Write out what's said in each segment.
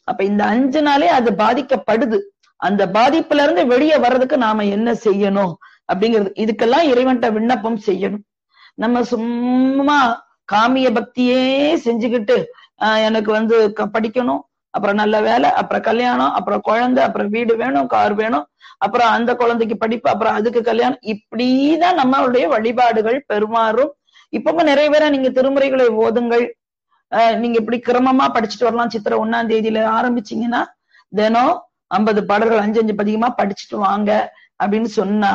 அப்ப இந்த அஞ்சு நாளே அது பாதிக்கப்படுது அந்த பாதிப்புல இருந்து வெளியே வர்றதுக்கு நாம என்ன செய்யணும் அப்படிங்கிறது இதுக்கெல்லாம் இறைவன்ட்ட விண்ணப்பம் செய்யணும் நம்ம சும்மா காமிய பக்தியே செஞ்சுக்கிட்டு ஆஹ் எனக்கு வந்து க- படிக்கணும் அப்புறம் நல்ல வேலை அப்புறம் கல்யாணம் அப்புறம் குழந்தை அப்புறம் வீடு வேணும் கார் வேணும் அப்புறம் அந்த குழந்தைக்கு படிப்பு அப்புறம் அதுக்கு கல்யாணம் இப்படிதான் நம்மளுடைய வழிபாடுகள் பெருமாறும் இப்பவும் நிறைய பேரை நீங்க திருமுறைகளை ஓதுங்கள் ஆஹ் நீங்க இப்படி கிரமமா படிச்சுட்டு வரலாம் சித்திரை ஒண்ணாம் தேதியில ஆரம்பிச்சீங்கன்னா தினம் ஐம்பது பாடல்கள் அஞ்சு அஞ்சு பதிகமா படிச்சுட்டு வாங்க அப்படின்னு சொன்னா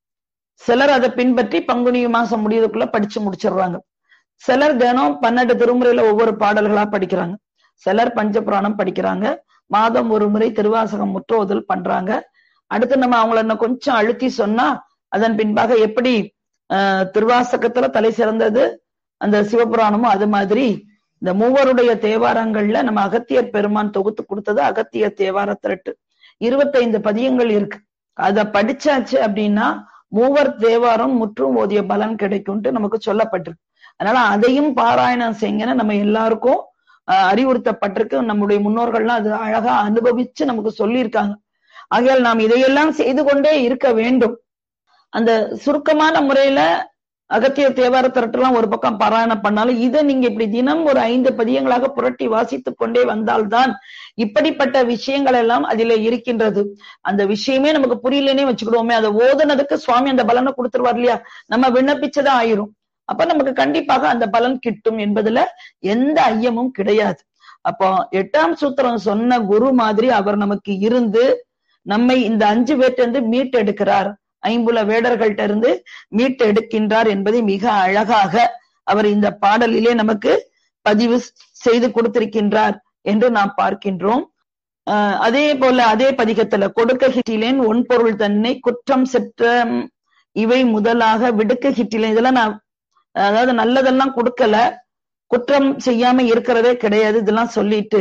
சிலர் அதை பின்பற்றி பங்குனி மாசம் முடியறதுக்குள்ள படிச்சு முடிச்சிடுறாங்க சிலர் தினம் பன்னெண்டு திருமுறையில ஒவ்வொரு பாடல்களா படிக்கிறாங்க சிலர் பஞ்சபுராணம் படிக்கிறாங்க மாதம் ஒரு முறை திருவாசகம் முற்றோதல் பண்றாங்க அடுத்து நம்ம அவங்கள இன்னும் கொஞ்சம் அழுத்தி சொன்னா அதன் பின்பாக எப்படி ஆஹ் திருவாசகத்துல தலை சிறந்தது அந்த சிவபுராணமும் அது மாதிரி இந்த மூவருடைய தேவாரங்கள்ல நம்ம அகத்தியர் பெருமான் தொகுத்து கொடுத்தது அகத்திய தேவார திரட்டு இருபத்தைந்து பதியங்கள் இருக்கு அத படிச்சாச்சு அப்படின்னா மூவர் தேவாரம் முற்றும் ஓதிய பலன் கிடைக்கும்ட்டு நமக்கு சொல்லப்பட்டிருக்கு அதனால அதையும் பாராயணம் செய்யுங்கன்னு நம்ம எல்லாருக்கும் ஆஹ் அறிவுறுத்தப்பட்டிருக்கு நம்முடைய முன்னோர்கள்லாம் அது அழகா அனுபவிச்சு நமக்கு சொல்லியிருக்காங்க ஆகையால் நாம் இதையெல்லாம் செய்து கொண்டே இருக்க வேண்டும் அந்த சுருக்கமான முறையில அகத்திய தேவார திரட்டெல்லாம் ஒரு பக்கம் பாராயணம் பண்ணாலும் இதை நீங்க இப்படி தினம் ஒரு ஐந்து பதியங்களாக புரட்டி வாசித்துக் கொண்டே வந்தால்தான் இப்படிப்பட்ட விஷயங்கள் எல்லாம் அதில இருக்கின்றது அந்த விஷயமே நமக்கு புரியலன்னே வச்சுக்கிடுவோமே அதை ஓதுனதுக்கு சுவாமி அந்த பலனை கொடுத்துருவார் இல்லையா நம்ம விண்ணப்பிச்சதா ஆயிரும் அப்ப நமக்கு கண்டிப்பாக அந்த பலன் கிட்டும் என்பதுல எந்த ஐயமும் கிடையாது அப்போ எட்டாம் சூத்திரம் சொன்ன குரு மாதிரி அவர் நமக்கு இருந்து நம்மை இந்த அஞ்சு பேர்ட்ட இருந்து மீட்டெடுக்கிறார் ஐம்புல வேடர்கள்ட்ட இருந்து மீட்டெடுக்கின்றார் என்பதை மிக அழகாக அவர் இந்த பாடலிலே நமக்கு பதிவு செய்து கொடுத்திருக்கின்றார் என்று நாம் பார்க்கின்றோம் ஆஹ் அதே போல அதே பதிகத்துல கொடுக்ககிட்டிலேன் ஒன்பொருள் தன்னை குற்றம் செற்றம் இவை முதலாக விடுக்ககிட்டிலேன் இதெல்லாம் நான் அதாவது நல்லதெல்லாம் கொடுக்கல குற்றம் செய்யாம இருக்கிறதே கிடையாது இதெல்லாம் சொல்லிட்டு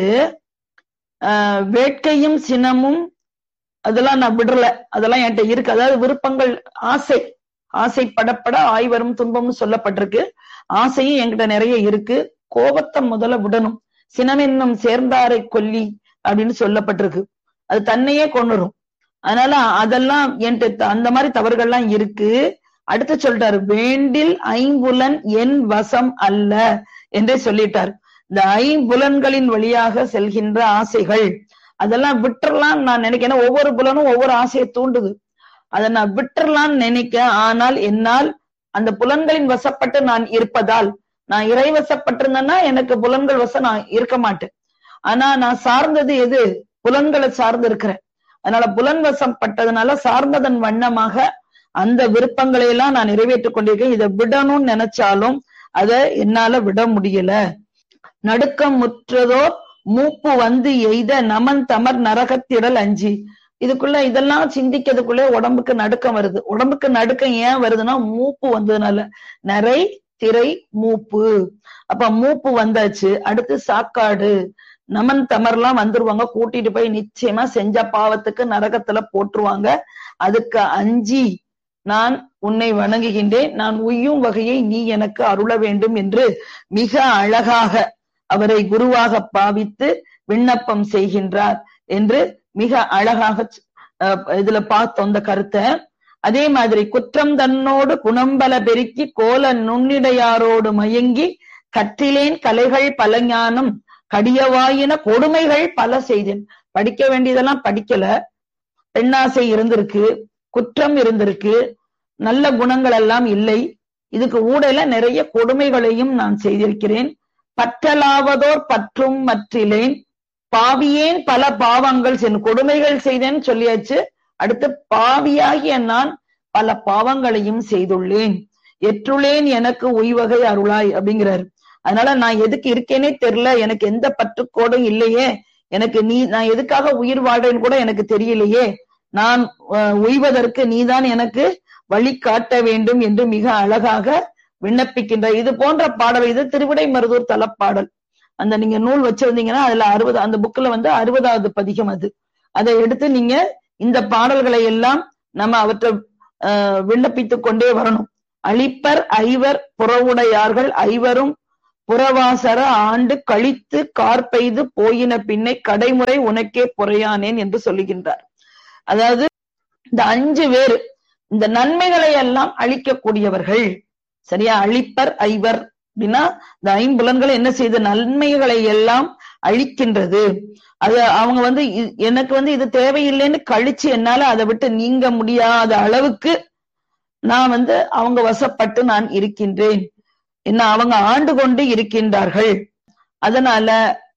ஆஹ் வேட்கையும் சினமும் அதெல்லாம் நான் விடல அதெல்லாம் என்கிட்ட இருக்கு அதாவது விருப்பங்கள் ஆசை ஆசைப்படப்பட ஆய்வரும் துன்பம்னு சொல்லப்பட்டிருக்கு ஆசையும் என்கிட்ட நிறைய இருக்கு கோபத்தை முதல்ல விடணும் சினமென்னும் சேர்ந்தாரை கொல்லி அப்படின்னு சொல்லப்பட்டிருக்கு அது தன்னையே கொண்டுரும் அதனால அதெல்லாம் என்கிட்ட அந்த மாதிரி தவறுகள்லாம் இருக்கு அடுத்து சொல்லிட்டாரு வேண்டில் ஐம்புலன் என் வசம் அல்ல என்றே சொல்லிட்டார் இந்த ஐம்புலன்களின் வழியாக செல்கின்ற ஆசைகள் அதெல்லாம் விட்டுறலாம் நான் நினைக்கிறேன் ஒவ்வொரு புலனும் ஒவ்வொரு ஆசையை தூண்டுது அதை நான் விட்டுறலாம்னு நினைக்க ஆனால் என்னால் அந்த புலன்களின் வசப்பட்டு நான் இருப்பதால் நான் இறை வசப்பட்டிருந்தேன்னா எனக்கு புலன்கள் வசம் நான் இருக்க மாட்டேன் ஆனா நான் சார்ந்தது எது புலன்களை சார்ந்து இருக்கிறேன் அதனால புலன் வசம் பட்டதுனால சார்ந்ததன் வண்ணமாக அந்த விருப்பங்களை எல்லாம் நான் நிறைவேற்றிக் கொண்டிருக்கேன் இதை விடணும்னு நினைச்சாலும் அதை என்னால விட முடியல நடுக்கம் முற்றதோ மூப்பு வந்து எய்த நமன் தமர் நரகத்திடல் அஞ்சி இதுக்குள்ள இதெல்லாம் சிந்திக்கிறதுக்குள்ளே உடம்புக்கு நடுக்கம் வருது உடம்புக்கு நடுக்கம் ஏன் வருதுன்னா மூப்பு வந்ததுனால நிறை திரை மூப்பு அப்ப மூப்பு வந்தாச்சு அடுத்து சாக்காடு நமன் தமர்லாம் வந்துருவாங்க கூட்டிட்டு போய் நிச்சயமா செஞ்ச பாவத்துக்கு நரகத்துல போட்டுருவாங்க அதுக்கு அஞ்சி நான் உன்னை வணங்குகின்றேன் நான் உய்யும் வகையை நீ எனக்கு அருள வேண்டும் என்று மிக அழகாக அவரை குருவாக பாவித்து விண்ணப்பம் செய்கின்றார் என்று மிக அழகாக இதுல பார்த்தோம் அந்த கருத்தை அதே மாதிரி குற்றம் தன்னோடு குணம்பல பெருக்கி கோல நுண்ணிடையாரோடு மயங்கி கற்றிலேன் கலைகள் பல ஞானம் கடியவாயின கொடுமைகள் பல செய்தேன் படிக்க வேண்டியதெல்லாம் படிக்கல பெண்ணாசை இருந்திருக்கு குற்றம் இருந்திருக்கு நல்ல குணங்கள் எல்லாம் இல்லை இதுக்கு ஊடையில நிறைய கொடுமைகளையும் நான் செய்திருக்கிறேன் பற்றலாவதோர் பற்றும் மற்றிலேன் பாவியேன் பல பாவங்கள் சென் கொடுமைகள் செய்தேன்னு சொல்லியாச்சு அடுத்து பாவியாகிய நான் பல பாவங்களையும் செய்துள்ளேன் எற்றுளேன் எனக்கு உய்வகை அருளாய் அப்படிங்கிறாரு அதனால நான் எதுக்கு இருக்கேனே தெரியல எனக்கு எந்த பற்றுக்கோடும் இல்லையே எனக்கு நீ நான் எதுக்காக உயிர் வாழ்றேன்னு கூட எனக்கு தெரியலையே நான் உய்வதற்கு நீதான் எனக்கு வழி காட்ட வேண்டும் என்று மிக அழகாக விண்ணப்பிக்கின்ற இது போன்ற பாடல் இது திருவிடை மருதூர் தலப்பாடல் அந்த நீங்க நூல் வச்சிருந்தீங்கன்னா அதுல அறுபது அந்த புக்ல வந்து அறுபதாவது பதிகம் அது அதை எடுத்து நீங்க இந்த பாடல்களை எல்லாம் நம்ம அவற்றை விண்ணப்பித்துக் கொண்டே வரணும் அழிப்பர் ஐவர் புறவுடையார்கள் ஐவரும் புறவாசர ஆண்டு கழித்து கார் பெய்து போயின பின்னை கடைமுறை உனக்கே பொறையானேன் என்று சொல்லுகின்றார் அதாவது இந்த அஞ்சு பேர் இந்த நன்மைகளை எல்லாம் அழிக்கக்கூடியவர்கள் சரியா அழிப்பர் ஐவர் அப்படின்னா இந்த ஐம்புலன்களை என்ன செய்து நன்மைகளை எல்லாம் அழிக்கின்றது அது அவங்க வந்து இ- எனக்கு வந்து இது தேவையில்லைன்னு கழிச்சு என்னால அதை விட்டு நீங்க முடியாத அளவுக்கு நான் வந்து அவங்க வசப்பட்டு நான் இருக்கின்றேன் என்ன அவங்க ஆண்டு கொண்டு இருக்கின்றார்கள் அதனால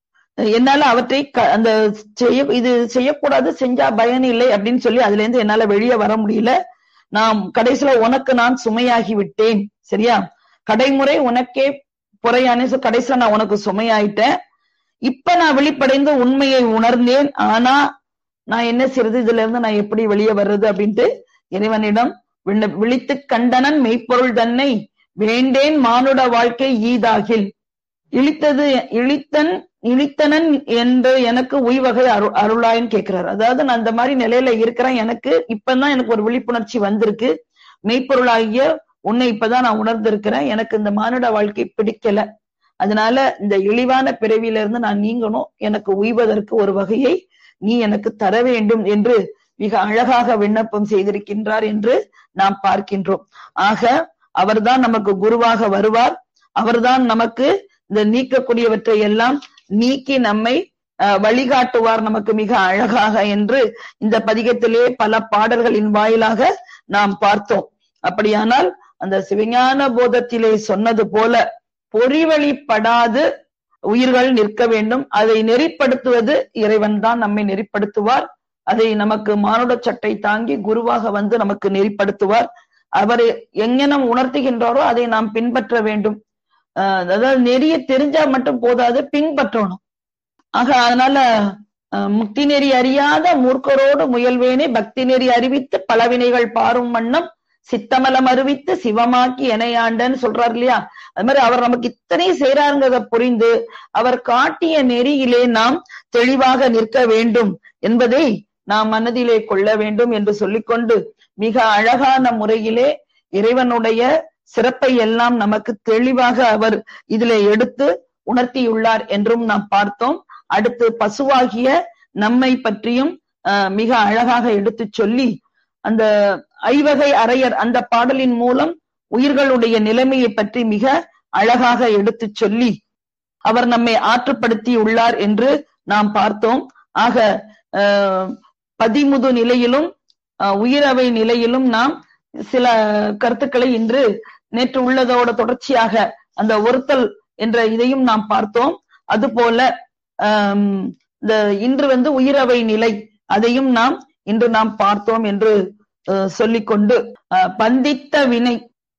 என்னால அவற்றை க- அந்த செய்ய இது செய்யக்கூடாது செஞ்சா பயன் இல்லை அப்படின்னு சொல்லி அதுல இருந்து என்னால வெளியே வர முடியல நான் கடைசியில உனக்கு நான் சுமையாகி விட்டேன் சரியா கடைமுறை உனக்கே புறையானே so கடைசியில நான் உனக்கு சுமையாயிட்டேன் இப்ப நான் விழிப்படைந்து உண்மையை உணர்ந்தேன் ஆனா நான் என்ன செய்யறது இதுல இருந்து நான் எப்படி வெளியே வர்றது அப்படின்ட்டு இறைவனிடம் விண்ண- விழித்துக் கண்டனன் மெய்ப்பொருள் தன்னை வேண்டேன் மானுட வாழ்க்கை ஈதாகில் இழித்தது இழித்தன் இழித்தனன் என்று எனக்கு உய்வகை அரு அருளாயின்னு கேட்கிறார் அதாவது நான் அந்த மாதிரி நிலையில இருக்கிறேன் எனக்கு இப்பதான் எனக்கு ஒரு விழிப்புணர்ச்சி வந்திருக்கு மெய்ப்பொருளாகிய உன்னை இப்பதான் நான் உணர்ந்திருக்கிறேன் எனக்கு இந்த மானுட வாழ்க்கை பிடிக்கல அதனால இந்த இழிவான பிறவியில இருந்து நான் நீங்கணும் எனக்கு உய்வதற்கு ஒரு வகையை நீ எனக்கு தர வேண்டும் என்று மிக அழகாக விண்ணப்பம் செய்திருக்கின்றார் என்று நாம் பார்க்கின்றோம் ஆக அவர்தான் நமக்கு குருவாக வருவார் அவர்தான் நமக்கு இந்த நீக்கக்கூடியவற்றை எல்லாம் நீக்கி நம்மை அஹ், வழிகாட்டுவார் நமக்கு மிக அழகாக என்று இந்த பதிகத்திலே பல பாடல்களின் வாயிலாக நாம் பார்த்தோம் அப்படியானால் அந்த சிவஞான போதத்திலே சொன்னது போல பொறிவழிப்படாது உயிர்கள் நிற்க வேண்டும் அதை நெறிப்படுத்துவது இறைவன் தான் நம்மை நெறிப்படுத்துவார் அதை நமக்கு மானுட சட்டை தாங்கி குருவாக வந்து நமக்கு நெறிப்படுத்துவார் அவர் எங்கனம் உணர்த்துகின்றாரோ அதை நாம் பின்பற்ற வேண்டும் அஹ் அதாவது நெறிய தெரிஞ்சா மட்டும் போதாது பின்பற்றணும் ஆக அதனால அஹ், முக்தி நெறி அறியாத மூர்க்கரோடு முயல்வேனே பக்தி நெறி அறிவித்து பலவினைகள் பாரும் வண்ணம் சித்தமலம் அறிவித்து சிவமாக்கி எனையாண்டன்னு சொல்றாரு இல்லையா அது மாதிரி அவர் நமக்கு இத்தனை செய்யறாருங்கிறத புரிந்து அவர் காட்டிய நெறியிலே நாம் தெளிவாக நிற்க வேண்டும் என்பதை நாம் மனதிலே கொள்ள வேண்டும் என்று சொல்லிக்கொண்டு மிக அழகான முறையிலே இறைவனுடைய சிறப்பை எல்லாம் நமக்கு தெளிவாக அவர் இதிலே எடுத்து உணர்த்தியுள்ளார் என்றும் நாம் பார்த்தோம் அடுத்து பசுவாகிய நம்மை பற்றியும் அஹ், மிக அழகாக எடுத்து சொல்லி அந்த ஐவகை அறையர் அந்த பாடலின் மூலம் உயிர்களுடைய நிலைமையை பற்றி மிக அழகாக எடுத்து சொல்லி அவர் நம்மை ஆற்றுப்படுத்தி உள்ளார் என்று நாம் பார்த்தோம் ஆக அஹ், பதிமுது நிலையிலும் அஹ், உயிரவை நிலையிலும் நாம் சில கருத்துக்களை இன்று நேற்று உள்ளதோட தொடர்ச்சியாக அந்த ஒருத்தல் என்ற இதையும் நாம் பார்த்தோம் அதுபோல ஆம், இந்த இன்று வந்து உயிரவை நிலை அதையும் நாம் இன்று நாம் பார்த்தோம் என்று அஹ், சொல்லிக்கொண்டு அஹ், பந்தித்த வினை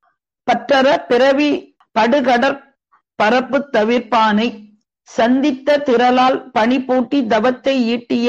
பற்றற பிறவி படுகடற் பரப்பு தவிர்ப்பானை சந்தித்த திரளால் பனி பூட்டி தவத்தை ஈட்டிய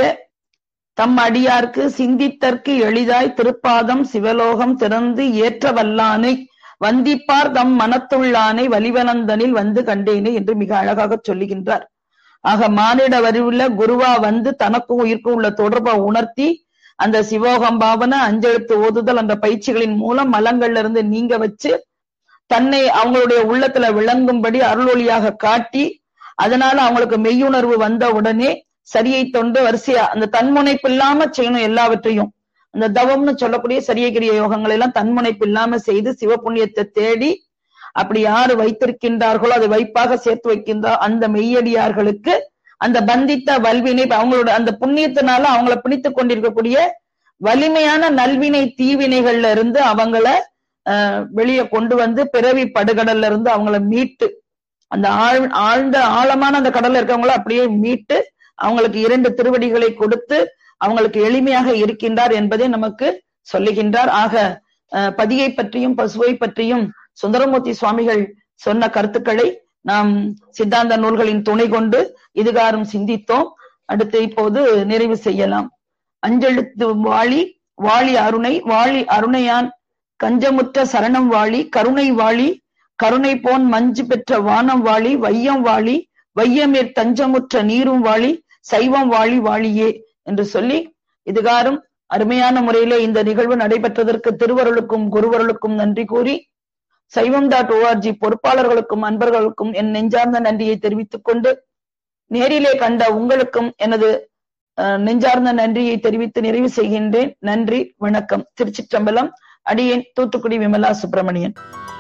தம் அடியார்க்கு சிந்தித்தற்கு எளிதாய் திருப்பாதம் சிவலோகம் திறந்து ஏற்ற வல்லானை வந்திப்பார் தம் மனத்துள்ளானை வலிவனந்தனில் வந்து கண்டேனே என்று மிக அழகாக சொல்லுகின்றார் ஆக மானிட வரிவுள்ள குருவா வந்து தனக்கும் உயிர்க்கும் உள்ள தொடர்பை உணர்த்தி அந்த சிவோகம் பாவன அஞ்செழுத்து ஓதுதல் அந்த பயிற்சிகளின் மூலம் மலங்கள்ல இருந்து நீங்க வச்சு தன்னை அவங்களுடைய உள்ளத்துல விளங்கும்படி அருளொளியாக காட்டி அதனால அவங்களுக்கு மெய்யுணர்வு வந்த உடனே சரியை தொண்டு வரிசையா அந்த தன்முனைப்பு இல்லாம செய்யணும் எல்லாவற்றையும் அந்த தவம்னு சொல்லக்கூடிய சரியகிரிய யோகங்களை எல்லாம் தன்முனைப்பு இல்லாம செய்து சிவபுண்ணியத்தை தேடி அப்படி யாரு வைத்திருக்கின்றார்களோ அதை வைப்பாக சேர்த்து வைக்கின்ற அந்த மெய்யடியார்களுக்கு அந்த பந்தித்த வல்வினை அவங்களோட அந்த புண்ணியத்தினால அவங்கள பிடித்துக் கொண்டிருக்கக்கூடிய வலிமையான நல்வினை தீவினைகள்ல இருந்து அவங்கள அஹ், வெளியே கொண்டு வந்து பிறவி படுகடல்ல இருந்து அவங்கள மீட்டு அந்த ஆழ் ஆழ்ந்த ஆழமான அந்த கடல்ல இருக்கவங்கள அப்படியே மீட்டு அவங்களுக்கு இரண்டு திருவடிகளை கொடுத்து அவங்களுக்கு எளிமையாக இருக்கின்றார் என்பதை நமக்கு சொல்லுகின்றார் ஆக அஹ், பதியை பற்றியும் பசுவை பற்றியும் சுந்தரமூர்த்தி சுவாமிகள் சொன்ன கருத்துக்களை நாம் சித்தாந்த நூல்களின் துணை கொண்டு இதுகாரும் சிந்தித்தோம் அடுத்து இப்போது நிறைவு செய்யலாம் அஞ்செழுத்து வாளி வாளி அருணை வாளி அருணையான் கஞ்சமுற்ற சரணம் வாளி கருணை வாளி கருணை போன் மஞ்சு பெற்ற வானம் வாளி வையம் வாளி வையமேற் தஞ்சமுற்ற நீரும் வாளி சைவம் வாளி வாளியே என்று சொல்லி இதுகாரும் அருமையான முறையிலே இந்த நிகழ்வு நடைபெற்றதற்கு திருவருளுக்கும் குருவருளுக்கும் நன்றி கூறி சைவம் டாட் ஓஆர்ஜி பொறுப்பாளர்களுக்கும் அன்பர்களுக்கும் என் நெஞ்சார்ந்த நன்றியை தெரிவித்துக் கொண்டு நேரிலே கண்ட உங்களுக்கும் எனது அஹ், நெஞ்சார்ந்த நன்றியை தெரிவித்து நிறைவு செய்கின்றேன் நன்றி வணக்கம் திருச்சிற்றம்பலம் அடியேன் Thoothukudi Vimala Subramanian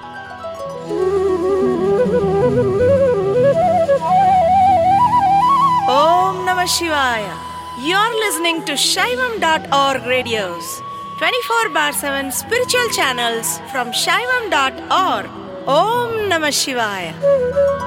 Om Namah Shivaya. You're listening to Shaivam.org radios, 24 bar 7 spiritual channels from Shaivam.org. Om Namah Shivaya.